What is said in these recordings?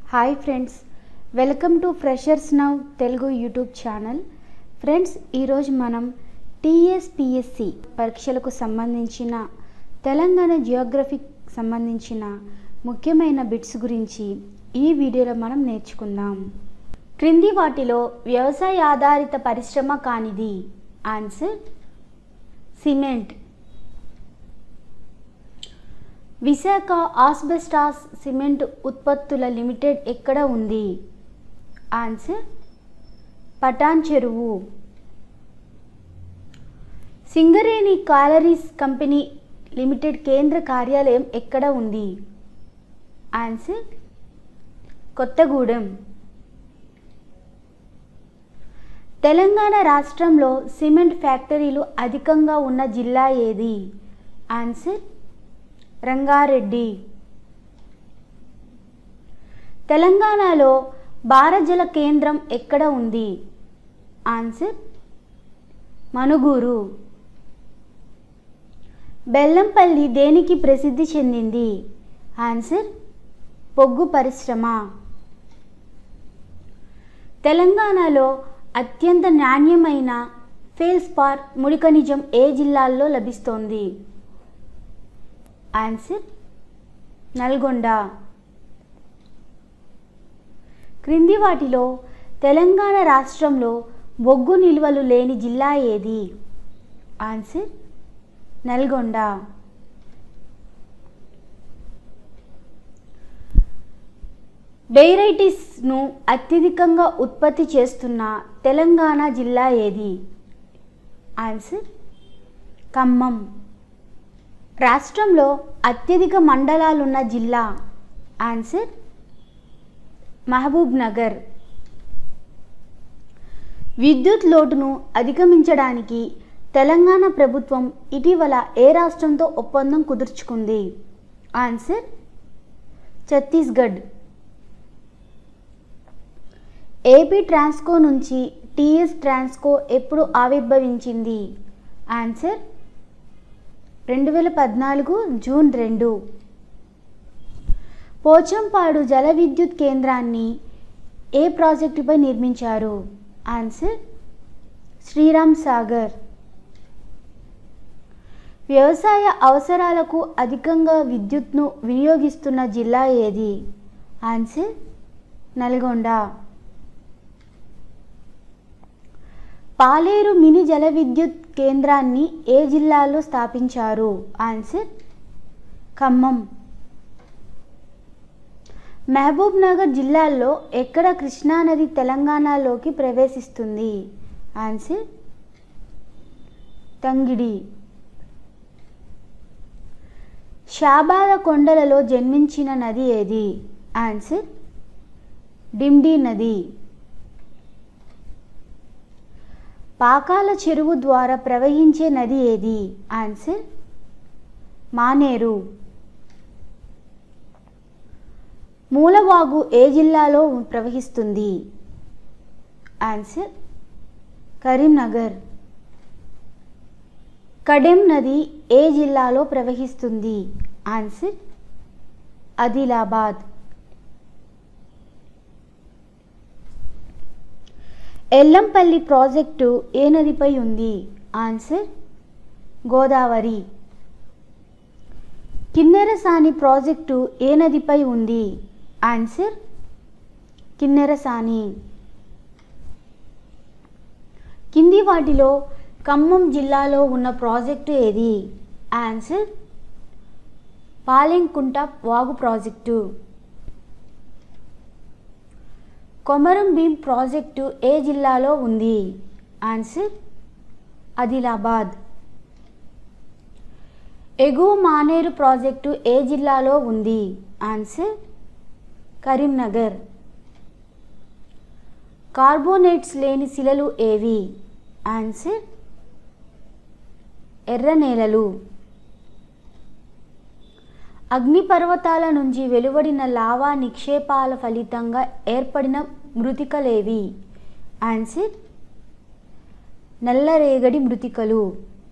hi friends welcome to freshers now Telugu YouTube channel friends ఈరోజు మనం TSPSC పరీక్షలకు సంబంధించిన తెలంగాణ జియోగ్రఫీకి సంబంధించిన ముఖ్యమైన బిట్స్ గురించి ఈ వీడియోలో మనం నేర్చుకుందాం క్రింది వాటిలో వ్యవసాయ ఆధారిత పరిశ్రమ కానిది answer cement Visakha asbestos cement ఉత్పత్తుల లిమిటెడ్ ఎక్కడ ఉంది ఆన్సర్ పటాన్ చెరువు సింగరేణి కాలరీస్ కంపెనీ లిమిటెడ్ కేంద్ర కార్యాలయం ఎక్కడ ఉంది ఆన్సర్ కొత్తగూడెం తెలంగాణ రాష్ట్రంలో సిమెంట్ ఫ్యాక్టరీలు అధికంగా ఉన్న జిల్లా ఏది ఆన్సర్ రంగారెడ్డి తెలంగాణలో భారజల కేంద్రం ఎక్కడ ఉంది ఆన్సర్ మనుగూరు బెల్లంపల్లి దేనికి ప్రసిద్ధి చెందింది ఆన్సర్ పొగ్గు పరిశ్రమ తెలంగాణలో అత్యంత నాణ్యమైన ఫేల్స్పార్ ముడి ఖనిజం ఏ జిల్లాల్లో లభిస్తోంది ఆన్సర్ నల్గొండ క్రింది వాటిలో తెలంగాణ రాష్ట్రంలో బొగ్గు నిల్వలు లేని జిల్లా ఏది ఆన్సర్ నల్గొండ బెయిరైటిస్ను అత్యధికంగా ఉత్పత్తి చేస్తున్న తెలంగాణ జిల్లా ఏది ఆన్సర్ ఖమ్మం రాష్ట్రంలో అత్యధిక మండలాలున్న జిల్లా ఆన్సర్ మహబూబ్ నగర్ విద్యుత్ లోటును అధిగమించడానికి తెలంగాణ ప్రభుత్వం ఇటీవల ఏ రాష్ట్రంతో ఒప్పందం కుదుర్చుకుంది ఆన్సర్ ఛత్తీస్గఢ్ ఏపీ ట్రాన్స్కో నుంచి టీఎస్ ట్రాన్స్కో ఎప్పుడు ఆవిర్భవించింది ఆన్సర్ రెండు వేల పద్నాలుగు జూన్ రెండు పోచంపాడు జల విద్యుత్ కేంద్రాన్ని ఏ ప్రాజెక్టుపై నిర్మించారు ఆన్సర్ శ్రీరామ్ సాగర్ వ్యవసాయ అవసరాలకు అధికంగా విద్యుత్ను వినియోగిస్తున్న జిల్లా ఏది ఆన్సర్ నల్గొండ పాలేరు మినీ జల విద్యుత్ కేంద్రాన్ని ఏ జిల్లాలో స్థాపించారు ఆన్సర్ ఖమ్మం మహబూబ్ నగర్ జిల్లాలో ఎక్కడ కృష్ణానది తెలంగాణలోకి ప్రవేశిస్తుంది ఆన్సర్ తంగిడి షాబాద కొండలలో జన్మించిన నది ఏది ఆన్సర్ డిండి నది పాకాల చెరువు ద్వారా ప్రవహించే నది ఏది ఆన్సర్ మానేరు మూలవాగు ఏ జిల్లాలో ప్రవహిస్తుంది ఆన్సర్ కరీంనగర్ కడెం నది ఏ జిల్లాలో ప్రవహిస్తుంది ఆన్సర్ ఆదిలాబాద్ ఎల్లంపల్లి ప్రాజెక్టు ఏ నదిపై ఉంది ఆన్సర్ గోదావరి కిన్నెరసాని ప్రాజెక్టు ఏ నదిపై ఉంది ఆన్సర్ కిన్నెరసాని కింది వాటిలో ఖమ్మం జిల్లాలో ఉన్న ప్రాజెక్టు ఏది ఆన్సర్ పాలెంకుంట వాగు ప్రాజెక్టు కొమరం భీం ప్రాజెక్టు ఏ జిల్లాలో ఉంది ఆన్సర్ ఆదిలాబాద్ ఎగువ మానేరు ప్రాజెక్టు ఏ జిల్లాలో ఉంది ఆన్సర్ కరీంనగర్ కార్బోనేట్స్ లేని శిలలు ఏవి ఆన్సర్ ఎర్ర నేలలు అగ్నిపర్వతాల నుంచి వెలువడిన లావా నిక్షేపాల ఫలితంగా ఏర్పడిన మృతికలేవి ఆన్సర్ నల్లరేగడి మృతికలు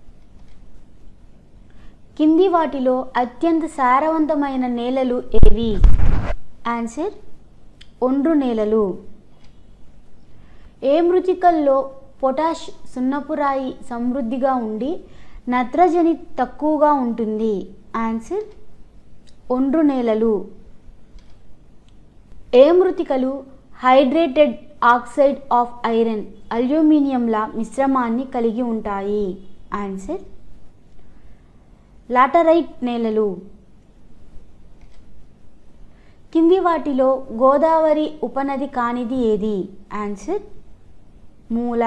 కింది వాటిలో అత్యంత సారవంతమైన నేలలు ఏవి ఆన్సర్ ఒండ్రు నేలలు ఏ మృతికల్లో పొటాష్ సున్నపురాయి సమృద్ధిగా ఉండి నత్రజని తక్కువగా ఉంటుంది ఆన్సర్ ఒండ్రు నేలలు ఏ మృతికలు హైడ్రేటెడ్ ఆక్సైడ్ ఆఫ్ ఐరన్ అల్యూమినియంల మిశ్రమాన్ని కలిగి ఉంటాయి ఆన్సర్ లాటరైట్ నేలలు కింది వాటిలో గోదావరి ఉపనది కానిది ఏది ఆన్సర్ మూల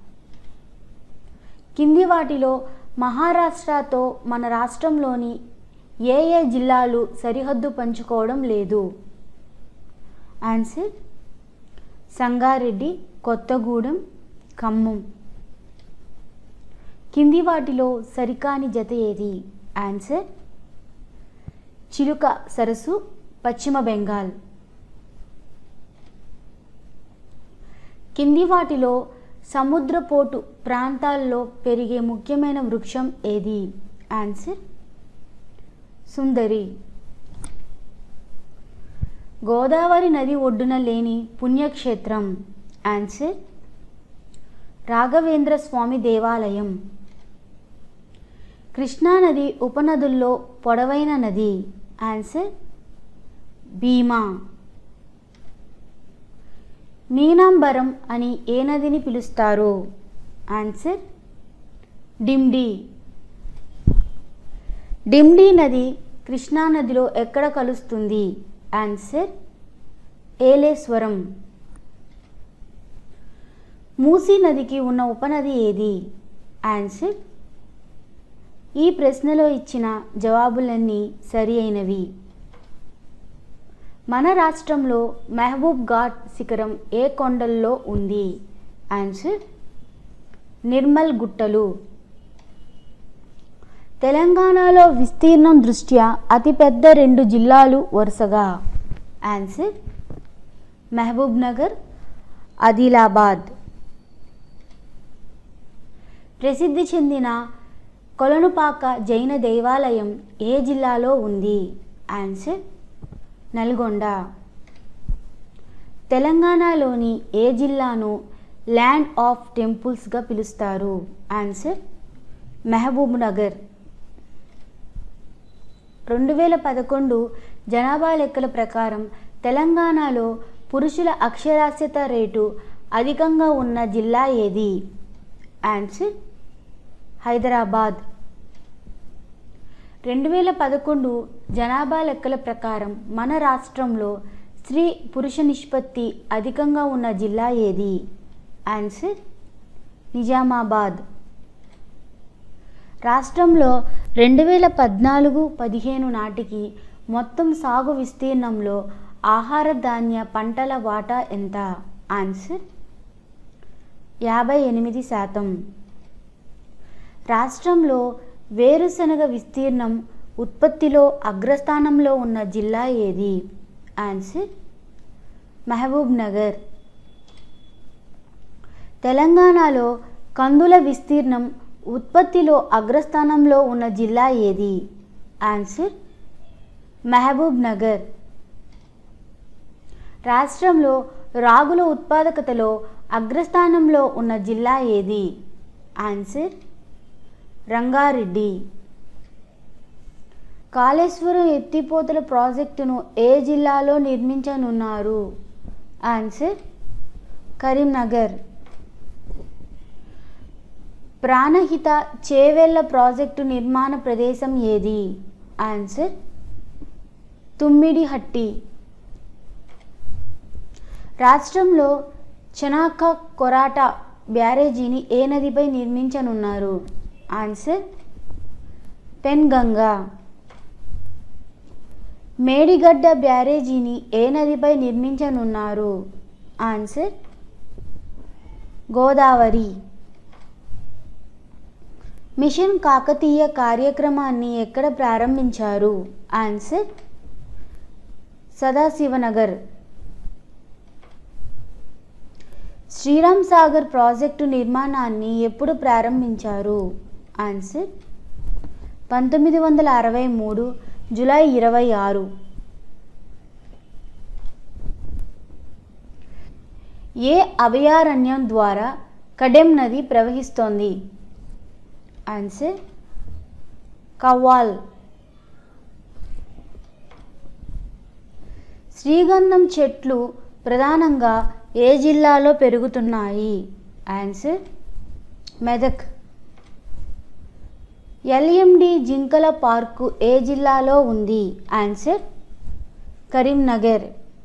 కింది వాటిలో మహారాష్ట్రతో మన రాష్ట్రంలోని ఏ ఏ జిల్లాలు సరిహద్దు పంచుకోవడం లేదు ఆన్సర్ సంగారెడ్డి కొత్తగూడెం ఖమ్మం కింది వాటిలో సరికాని జత ఏది ఆన్సర్ చిలుక సరస్సు పశ్చిమ బెంగాల్ కింది వాటిలో సముద్రపోటు ప్రాంతాల్లో పెరిగే ముఖ్యమైన వృక్షం ఏది ఆన్సర్ సుందరి గోదావరి నది ఒడ్డున లేని పుణ్యక్షేత్రం ఆన్సర్ రాఘవేంద్ర స్వామి దేవాలయం కృష్ణానది ఉపనదుల్లో పొడవైన నది ఆన్సర్ భీమా నీనాంబరం అని ఏ నదిని పిలుస్తారు ఆన్సర్ డిండి డిండి నది కృష్ణానదిలో ఎక్కడ కలుస్తుంది ఆన్సర్ ఏలేశ్వరం మూసీ నదికి ఉన్న ఉపనది ఏది ఆన్సర్ ఈ ప్రశ్నలో ఇచ్చిన జవాబులన్నీ సరి అయినవి మన రాష్ట్రంలో మహబూబ్ ఘాట్ శిఖరం ఏ కొండల్లో ఉంది ఆన్సర్ నిర్మల్ గుట్టలు తెలంగాణలో విస్తీర్ణం దృష్ట్యా అతిపెద్ద రెండు జిల్లాలు వరుసగా ఆన్సర్ మహబూబ్ నగర్ ఆదిలాబాద్ ప్రసిద్ధి చెందిన కొలనుపాక జైన దేవాలయం ఏ జిల్లాలో ఉంది ఆన్సర్ నల్గొండ తెలంగాణలోని ఏ జిల్లాను ల్యాండ్ ఆఫ్ టెంపుల్స్గా పిలుస్తారు ఆన్సర్ మహబూబ్ నగర్ రెండు వేల పదకొండు జనాభా లెక్కల ప్రకారం తెలంగాణలో పురుషుల అక్షరాస్యత రేటు అధికంగా ఉన్న జిల్లా ఏది ఆన్సర్ హైదరాబాద్ రెండు వేల పదకొండు జనాభా లెక్కల ప్రకారం మన రాష్ట్రంలో స్త్రీ పురుష నిష్పత్తి అధికంగా ఉన్న జిల్లా ఏది ఆన్సర్ నిజామాబాద్ రాష్ట్రంలో రెండు వేల పద్నాలుగు పదిహేను నాటికి మొత్తం సాగు విస్తీర్ణంలో ఆహార ధాన్య పంటల వాటా ఎంత ఆన్సర్ యాభై ఎనిమిది శాతం రాష్ట్రంలో వేరుశనగ విస్తీర్ణం ఉత్పత్తిలో అగ్రస్థానంలో ఉన్న జిల్లా ఏది ఆన్సర్ మహబూబ్ నగర్ తెలంగాణలో కందుల విస్తీర్ణం ఉత్పత్తిలో అగ్రస్థానంలో ఉన్న జిల్లా ఏది ఆన్సర్ మహబూబ్ నగర్ రాష్ట్రంలో రాగుల ఉత్పాదకతలో అగ్రస్థానంలో ఉన్న జిల్లా ఏది ఆన్సర్ రంగారెడ్డి కాళేశ్వరం ఎత్తిపోతల ప్రాజెక్టును ఏ జిల్లాలో నిర్మించనున్నారు ఆన్సర్ కరీంనగర్ ప్రాణహిత చేవెళ్ల ప్రాజెక్టు నిర్మాణ ప్రదేశం ఏది ఆన్సర్ తుమ్మిడిహట్టి రాష్ట్రంలో చనాక కొరాట బ్యారేజీని ఏ నదిపై నిర్మించనున్నారు ఆన్సర్ పెన్గంగా మేడిగడ్డ బ్యారేజీని ఏ నదిపై నిర్మించనున్నారు ఆన్సర్ గోదావరి మిషన్ కాకతీయ కార్యక్రమాన్ని ఎక్కడ ప్రారంభించారు ఆన్సర్ సదాశివనగర్ శ్రీరామ్ సాగర్ ప్రాజెక్టు నిర్మాణాన్ని ఎప్పుడు ప్రారంభించారు ఆన్సర్ పంతొమ్మిది వందల అరవై మూడు జూలై ఇరవై ఆరు ఏ అభయారణ్యం ద్వారా కడెం నది ప్రవహిస్తోంది ఆన్సర్ కవ్వాల్ శ్రీగంధం చెట్లు ప్రధానంగా ఏ జిల్లాలో పెరుగుతున్నాయి ఆన్సర్ మెదక్ ఎల్ఎండి జింకల పార్కు ఏ జిల్లాలో ఉంది ఆన్సర్ కరీంనగర్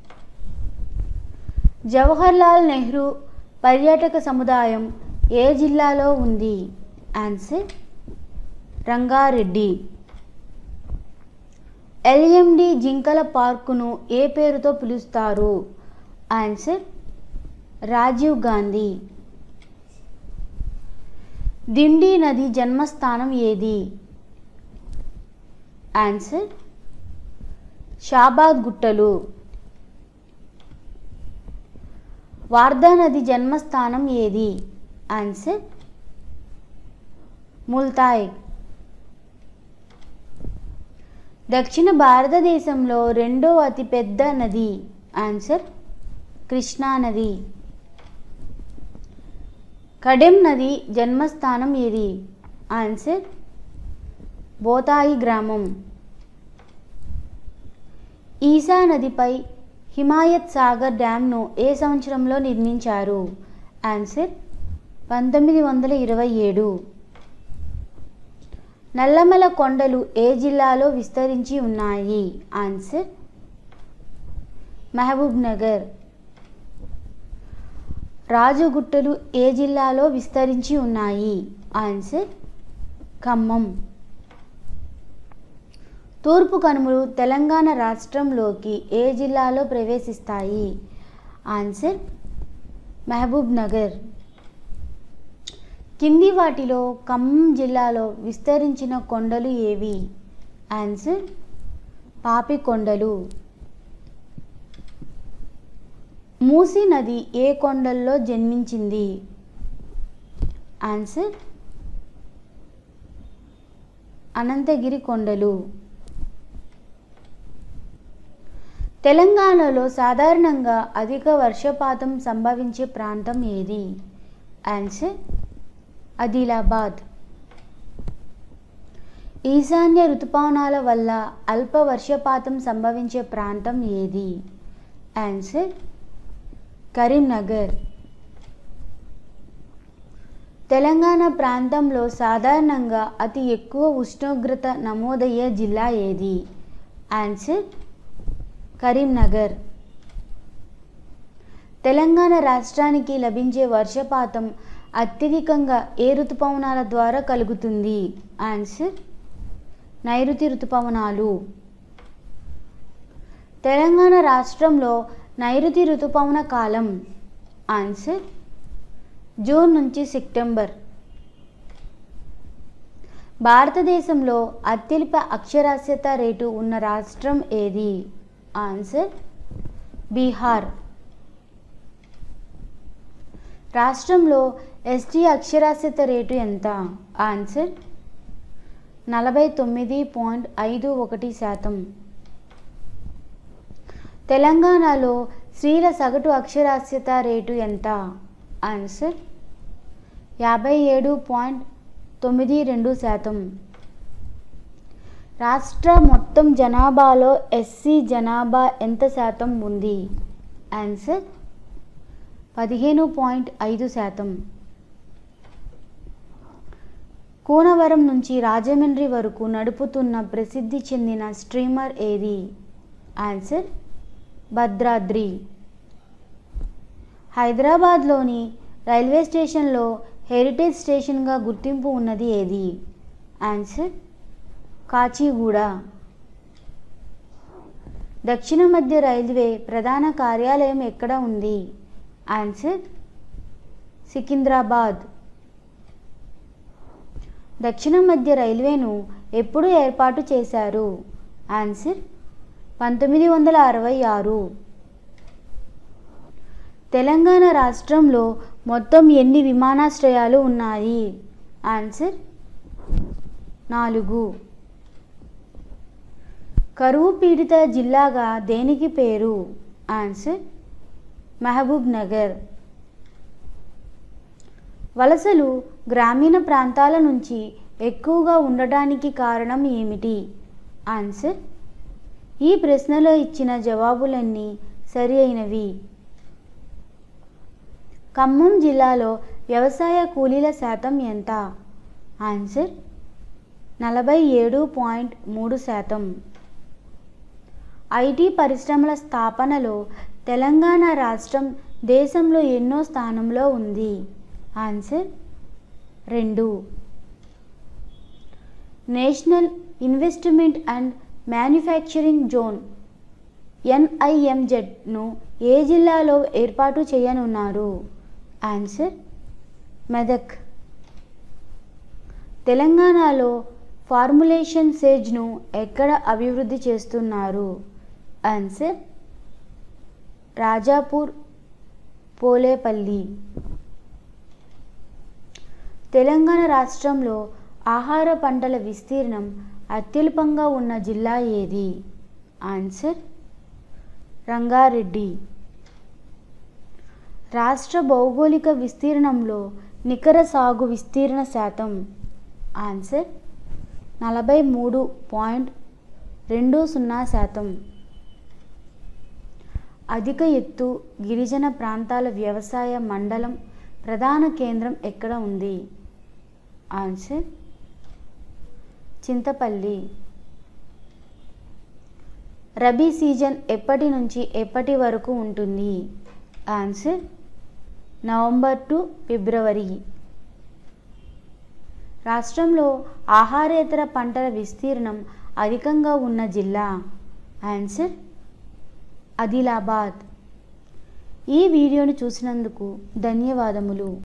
జవహర్లాల్ నెహ్రూ పర్యాటక సముదాయం ఏ జిల్లాలో ఉంది ఆన్సర్ రంగారెడ్డి ఎల్ఎండి జింకల పార్కును ఏ పేరుతో పిలుస్తారు ఆన్సర్ రాజీవ్ గాంధీ దిండి నది జన్మస్థానం ఏది ఆన్సర్ షాబాద్ గుట్టలు వార్ధా నది జన్మస్థానం ఏది ఆన్సర్ ముల్తాయ్ దక్షిణ భారతదేశంలో రెండో అతిపెద్ద నది ఆన్సర్ కృష్ణా నది కడెం నది జన్మస్థానం ఏది ఆన్సర్ బోతాయి గ్రామం ఈశా నదిపై హిమాయత్ సాగర్ డ్యామ్ను ఏ సంవత్సరంలో నిర్మించారు ఆన్సర్ పంతొమ్మిది వందల ఇరవై ఏడు నల్లమల కొండలు ఏ జిల్లాలో విస్తరించి ఉన్నాయి ఆన్సర్ మహబూబ్ నగర్ రాజుగుట్టలు ఏ జిల్లాలో విస్తరించి ఉన్నాయి ఆన్సర్ ఖమ్మం తూర్పు కనుమలు తెలంగాణ రాష్ట్రంలోకి ఏ జిల్లాలో ప్రవేశిస్తాయి ఆన్సర్ మహబూబ్ నగర్ కింది వాటిలో ఖమ్మం జిల్లాలో విస్తరించిన కొండలు ఏవి ఆన్సర్ పాపి కొండలు మూసీ నది ఏ కొండల్లో జన్మించింది ఆన్సర్ అనంతగిరి కొండలు తెలంగాణలో సాధారణంగా అధిక వర్షపాతం సంభవించే ప్రాంతం ఏది ఆన్సర్ ఆదిలాబాద్ ఈశాన్య ఋతుపవనాల వల్ల అల్ప వర్షపాతం సంభవించే ప్రాంతం ఏది ఆన్సర్ కరీంనగర్ తెలంగాణ ప్రాంతంలో సాధారణంగా అతి ఎక్కువ ఉష్ణోగ్రత నమోదయ్యే జిల్లా ఏది ఆన్సర్ కరీంనగర్ తెలంగాణ రాష్ట్రానికి లభించే వర్షపాతం అత్యధికంగా ఏ ఋతుపవనాల ద్వారా కలుగుతుంది ఆన్సర్ నైరుతి ఋతుపవనాలు తెలంగాణ రాష్ట్రంలో నైరుతి ఋతుపవన కాలం ఆన్సర్ జూన్ నుంచి సెప్టెంబర్ భారతదేశంలో అత్యల్ప అక్షరాస్యత రేటు ఉన్న రాష్ట్రం ఏది ఆన్సర్ బీహార్ రాష్ట్రంలో ఎస్టీ అక్షరాస్యత రేటు ఎంత ఆన్సర్ నలభై తొమ్మిది పాయింట్ ఐదు ఒకటి శాతం తెలంగాణలో స్త్రీల సగటు అక్షరాస్యత రేటు ఎంత ఆన్సర్ యాభై ఏడు పాయింట్ తొమ్మిది రెండు శాతం రాష్ట్ర మొత్తం జనాభాలో ఎస్సీ జనాభా ఎంత శాతం ఉంది ఆన్సర్ పదిహేను పాయింట్ ఐదు శాతం కూనవరం నుంచి రాజమండ్రి వరకు నడుపుతున్న ప్రసిద్ధి చెందిన స్ట్రీమర్ ఏది ఆన్సర్ భద్రాద్రి హైదరాబాద్లోని రైల్వే స్టేషన్లో హెరిటేజ్ స్టేషన్గా గుర్తింపు ఉన్నది ఏది ఆన్సర్ కాచిగూడ దక్షిణ మధ్య రైల్వే ప్రధాన కార్యాలయం ఎక్కడ ఉంది ఆన్సర్ సికింద్రాబాద్ దక్షిణ మధ్య రైల్వేను ఎప్పుడు ఏర్పాటు చేశారు ఆన్సర్ పంతొమ్మిది వందల అరవై ఆరు తెలంగాణ రాష్ట్రంలో మొత్తం ఎన్ని విమానాశ్రయాలు ఉన్నాయి ఆన్సర్ నాలుగు కరువు పీడిత జిల్లాగా దేనికి పేరు ఆన్సర్ మహబూబ్ నగర్ వలసలు గ్రామీణ ప్రాంతాల నుంచి ఎక్కువగా ఉండడానికి కారణం ఏమిటి ఆన్సర్ ఈ ప్రశ్నలో ఇచ్చిన జవాబులన్నీ సరి అయినవి ఖమ్మం జిల్లాలో వ్యవసాయ కూలీల శాతం ఎంత ఆన్సర్ నలభై ఏడు పాయింట్ మూడు శాతం ఐటీ పరిశ్రమల స్థాపనలో తెలంగాణ రాష్ట్రం దేశంలో ఎన్నో స్థానంలో ఉంది ఆన్సర్ రెండు national investment and manufacturing zone ఎన్ఐఎంజెడ్ను ఏ జిల్లాలో ఏర్పాటు చేయనున్నారు ఆన్సర్ మెదక్ తెలంగాణలో ఫార్ములేషన్ సేజ్ను ఎక్కడ అభివృద్ధి చేస్తున్నారు ఆన్సర్ రాజాపూర్ పోలేపల్లి తెలంగాణ రాష్ట్రంలో ఆహార పంటల విస్తీర్ణం అత్యల్పంగా ఉన్న జిల్లా ఏది ఆన్సర్ రంగారెడ్డి రాష్ట్ర భౌగోళిక విస్తీర్ణంలో నికర సాగు విస్తీర్ణ శాతం ఆన్సర్ నలభై మూడు పాయింట్ రెండు సున్నా శాతం అధిక ఎత్తు గిరిజన ప్రాంతాల వ్యవసాయ మండలం ప్రధాన కేంద్రం ఎక్కడ ఉంది ఆన్సర్ చింతపల్లి రబీ సీజన్ ఎప్పటి నుంచి ఎప్పటి వరకు ఉంటుంది ఆన్సర్ నవంబర్ టు ఫిబ్రవరి రాష్ట్రంలో ఆహారేతర పంటల విస్తీర్ణం అధికంగా ఉన్న జిల్లా ఆన్సర్ ఆదిలాబాద్ ఈ వీడియోను చూసినందుకు ధన్యవాదములు